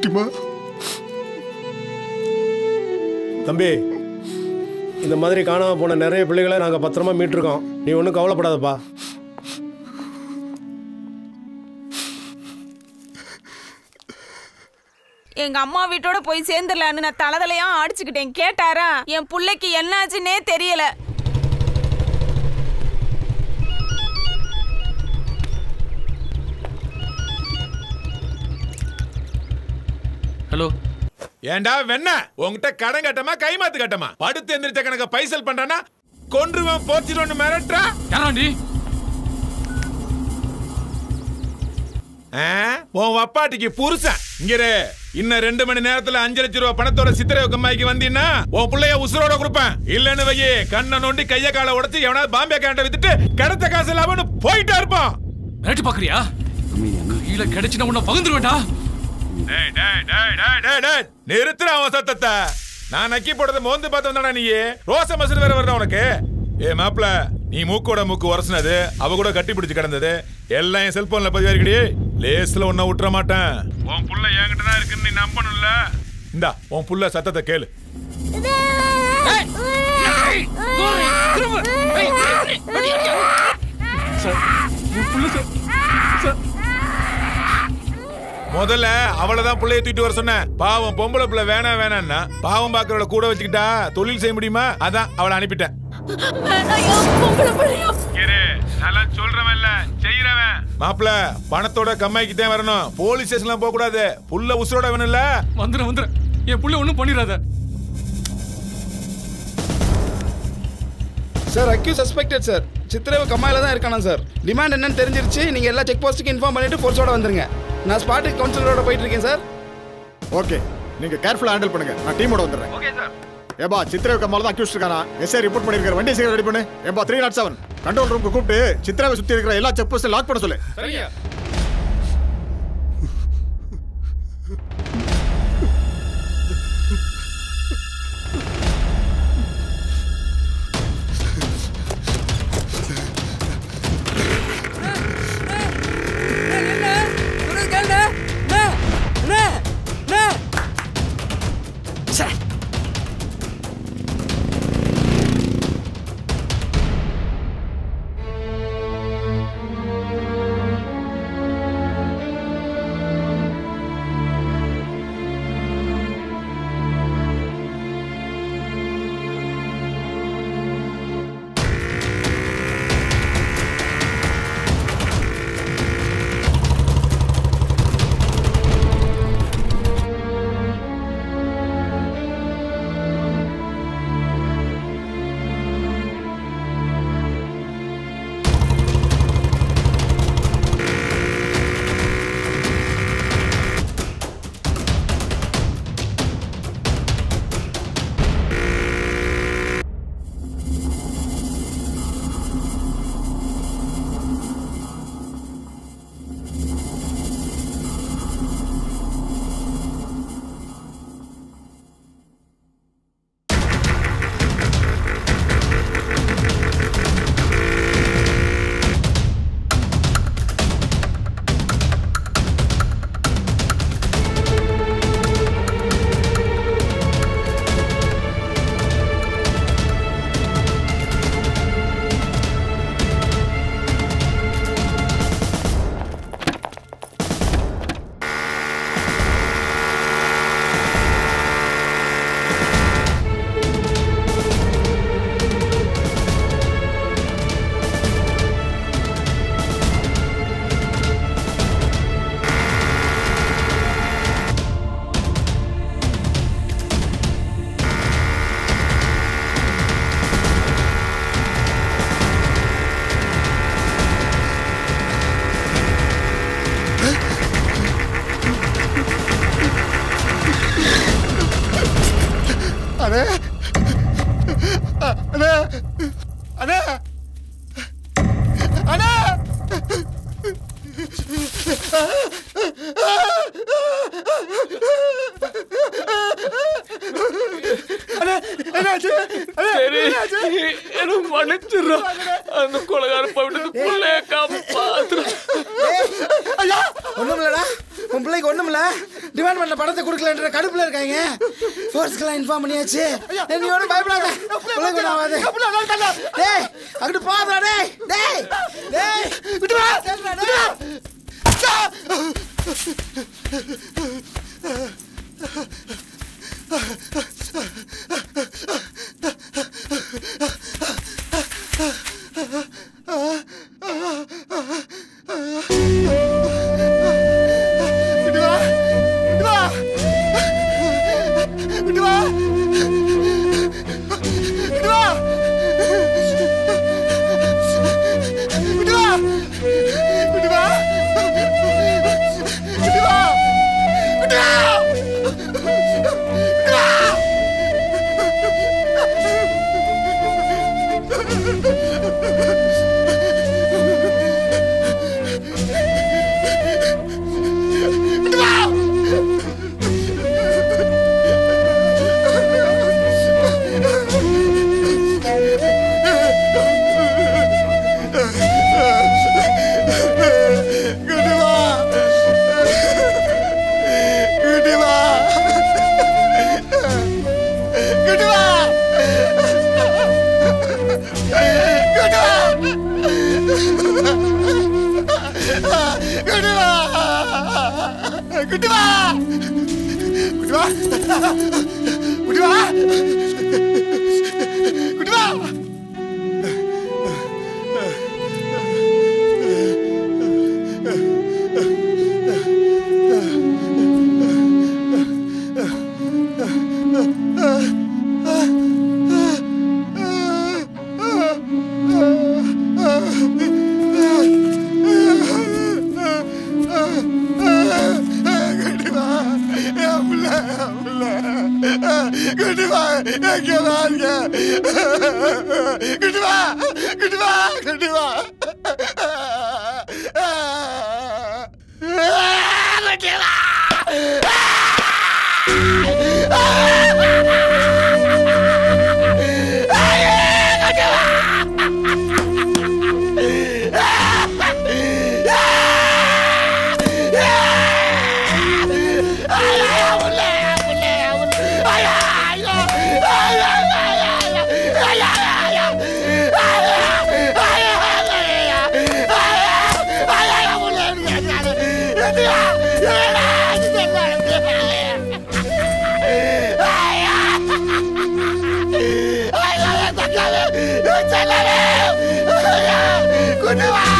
குட்டிமா தம்பி இந்த மாதிரி காணாம போன நிறைய பிள்ளைகளை நாங்கள் பத்திரமா மீட்டிருக்கோம் நீ ஒன்றும் கவலைப்படாதப்பா எங்க அம்மா வீட்டோட போய் சேர்ந்துடலான்னு நான் தலதலையா அடிச்சுக்கிட்டேன் கேட்டாரா என் புள்ளைக்கு என்னாச்சுன்னே தெரியல ஹலோ ஏண்டா வெண்ண உன்கிட்ட கடன் கட்டமா கைமாத்து கட்டமா படுத்து எந்திரிச்ச கணக்க பைசல் பண்றானா கொன்றுவன் போச்சிருவன் மிரட்டுறா யாராண்டி ஆ? உன் அப்பாட்டிக்கு புருஷன் இங்க இரு. இன்னும் ரெண்டு மணி நேரத்துல அஞ்சு லட்சம் ரூபாய் பணத்தோட சித்திரை கம்மாய்க்கு வந்தீங்கன்னா உன் பிள்ளைய உசுரோட கொடுப்பேன் இல்லன்னு வையே கண்ணை நோண்டி கைய காலை உடைச்சு எவனாவது பாம்பே கேண்ட வித்துட்டு கிடைத்த காசு இல்லாம போயிட்டா இருப்பான் ரேட்டு பாக்குறியா கையில கிடைச்சுனா உன்னை பகிர்ந்துருவேண்டா டேய், டேய், டேய், டேய், டேய், டேய். நிறுத்துடா அவன் சத்தத்தை நான் நக்கி போடுறத மோந்து பார்த்து வந்தாடா நீ ரோச மசல் வேற வருதா உனக்கு ஏ மாப்ள நீ மூக்கோட மூக்கு உரசுனது அவ கூட கட்டி பிடிச்சு கிடந்தது எல்லாம் என் செல்போன்ல பதிவு இருக்கடி லேஸ்ல ஒன்ன விட்டுற மாட்டேன் உன் புள்ள என்கிட்ட தான் இருக்குன்னு நீ நம்பணும்ல இந்தா உன் புள்ள சத்தத்தை கேளு முதல்ல அவளை தான் பிள்ளைய தூக்கிட்டு வர சொன்னேன் பாவம் பொம்பளை பிள்ளை வேணாம் வேணாம்னா பாவம் பாக்குறவள கூட வச்சுக்கிட்டா தொழில் செய்ய முடியுமா அதான் அவளை அனுப்பிட்டேன் சொல்றவன் இல்ல செய்யறவன் மாப்பிள பணத்தோட கம்மாய்க்கு தான் வரணும் போலீஸ் ஸ்டேஷன்ல போக கூடாது புள்ள உசுரோட வேணும் இல்ல வந்துடுறேன் வந்துடுறேன் என் புள்ள ஒன்றும் பண்ணிடாத சார் அக்யூ சஸ்பெக்டட் சார் சித்திரவு கம்மாயில தான் இருக்கானா சார் டிமாண்ட் என்னன்னு தெரிஞ்சிருச்சு நீங்க எல்லா செக் போஸ்ட்டுக்கு இன்ஃபார்ம் பண்ணிட்டு ஃபோர்ஸோட வந்துருங்க நான் ஸ்பாட்டுக்கு கவுன்சிலரோட போயிட்டு இருக்கேன் சார் ஓகே நீங்க கேர்ஃபுல்லா ஹேண்டில் பண்ணுங்க நான் டீமோட வந்துடுறேன் ஓகே சார் ஏபா சித்திரவை கம்மால தான் அக்யூஸ்ட் இருக்கானா எஸ்ஐ ரிப்போர்ட் பண்ணிருக்கிற வண்டி சீக்கிரம் ரெடி பண்ணு ஏபா த்ரீ நாட் செவன் கண்ட்ரோல் ரூமுக்கு கூப்பிட்டு சித்திராவை சுத்தி இருக்கிற எல்லா செக் போஸ்ட் லாக் பண்ண சொல்லு சரிங்க அண்ணே அண்ணே அண்ணே அண்ணே சரி எனக்கு மன்னிச்சிடுறா அந்த கொலகார போயிட்டு பிள்ளைய காப்பாத்துறா ஒண்ணுமில்லடா உன் பிள்ளைக்கு ஒண்ணுமில்ல டிமாண்ட் பண்ண படத்தை கொடுக்கலன்ற கடுப்புல இருக்காங்க ஃபோர்ஸ்க்கெல்லாம் இன்ஃபார்ம் பண்ணியாச்சு நீ ஒன்றும் பயப்படாத உள்ள கொண்டு ஆகாது டேய் அங்கிட்டு போதா டேய் டேய் டேய் விட்டு வா டேய் விட்டு வா விட்டு வா விட்டு வா விட்டு வா விட்டு வா விட்டு வா விட்டு வா விட்டு வா விட்டு வா விட்டு வா விட்டு வா விட்டு வா விட்டு வா விட்டு வா விட்டு வா விட்டு வா விட்டு வா விட்டு வா விட்டு வா கண்டிப்பா என் புள்ள, என் புள்ள. கண்டிப்பா எங்கேயா இருக்க கண்டிப்பா கண்டிப்பா கண்டிப்பா கண்டிப்பா Good